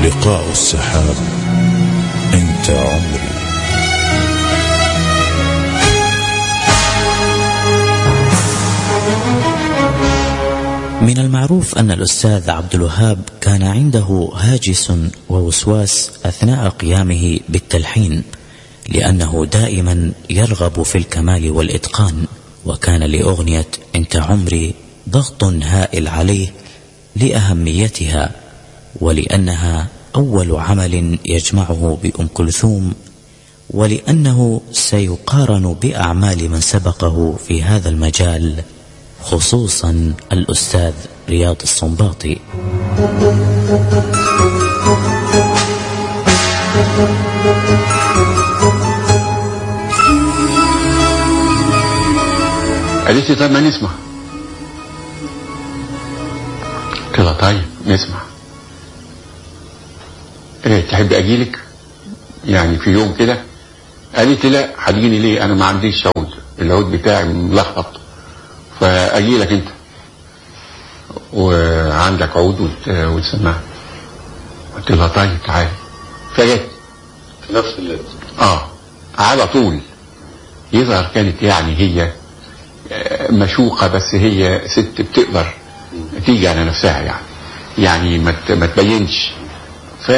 لقاء السحاب انت عمري من المعروف أن الأستاذ عبد الوهاب كان عنده هاجس ووسواس أثناء قيامه بالتلحين لأنه دائما يرغب في الكمال والإتقان وكان لأغنية أنت عمري ضغط هائل عليه لأهميتها ولأنها أول عمل يجمعه بأم كلثوم ولأنه سيقارن بأعمال من سبقه في هذا المجال خصوصا الأستاذ رياض الصنباطي قالت لي طيب ما نسمع قلت لها طيب نسمع ايه تحب اجيلك يعني في يوم كده قالت لي لا هتجيني ليه انا ما عنديش عود العود بتاعي ملخبط فاجيلك انت وعندك عود وت- وتسمعني قلت لها طيب تعالي فجت في نفس الليل اه على طول يظهر كانت يعني هي آه، مشوقة بس هي ست بتقدر تيجي على نفسها يعني يعني ما ت- ما تبينش ف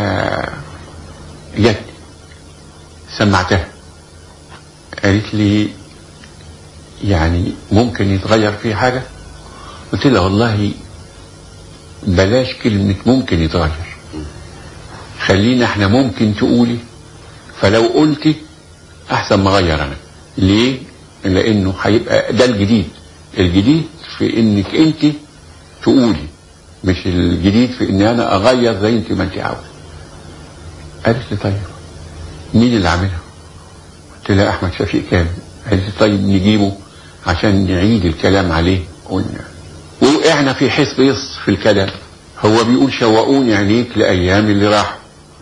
جت سمعتها قالت لي يعني ممكن يتغير في حاجة قلت لها والله بلاش كلمة ممكن يتغير خلينا احنا ممكن تقولي فلو قلتي احسن ما اغير انا ليه لانه هيبقى ده الجديد الجديد في انك انت تقولي مش الجديد في اني انا اغير زي انت ما انت عاوزه قالت لي طيب مين اللي عاملها قلت لها احمد شفيق كامل قالت لي طيب نجيبه عشان نعيد الكلام عليه قلنا وقعنا في حس يص في الكلام هو بيقول شوقوني عينيك لايام اللي راحوا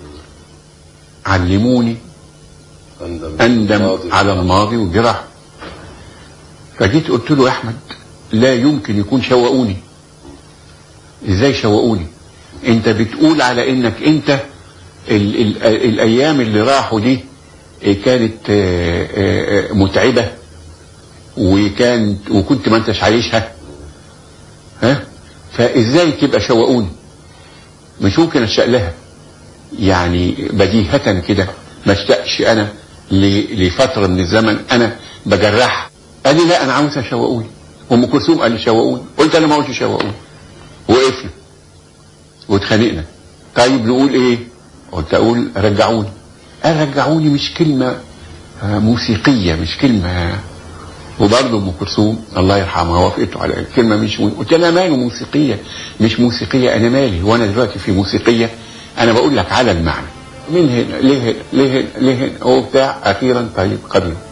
علموني أندم اندم الماضي. على الماضي والجراح فجيت قلت له يا احمد لا يمكن يكون شوقوني ازاي شوقوني انت بتقول على انك انت ال ال الايام اللي راحوا دي كانت آه، آه، آه، متعبه وكانت وكنت ما انتش عايشها ها فازاي تبقى شوقوني مش ممكن اشتاق لها يعني بديهة كده ما اشتاقش انا ل- لفترة من الزمن انا بجرحها قال لي لا انا عاوز اشوقوني ام كلثوم قال لي شوقوني قلت انا ما قلتش شوقوني وقفنا واتخانقنا طيب نقول ايه قلت اقول رجعوني قال رجعوني مش كلمة آه، موسيقية مش كلمة وبرضه ام كلثوم الله يرحمها وافقته على الكلمه مش مو... قلت لها ماله موسيقيه مش موسيقيه انا مالي وانا دلوقتي في موسيقيه انا بقول لك على المعنى من هنا ليه هنا ليه هنا ليه هنا وبتاع اخيرا طيب قبل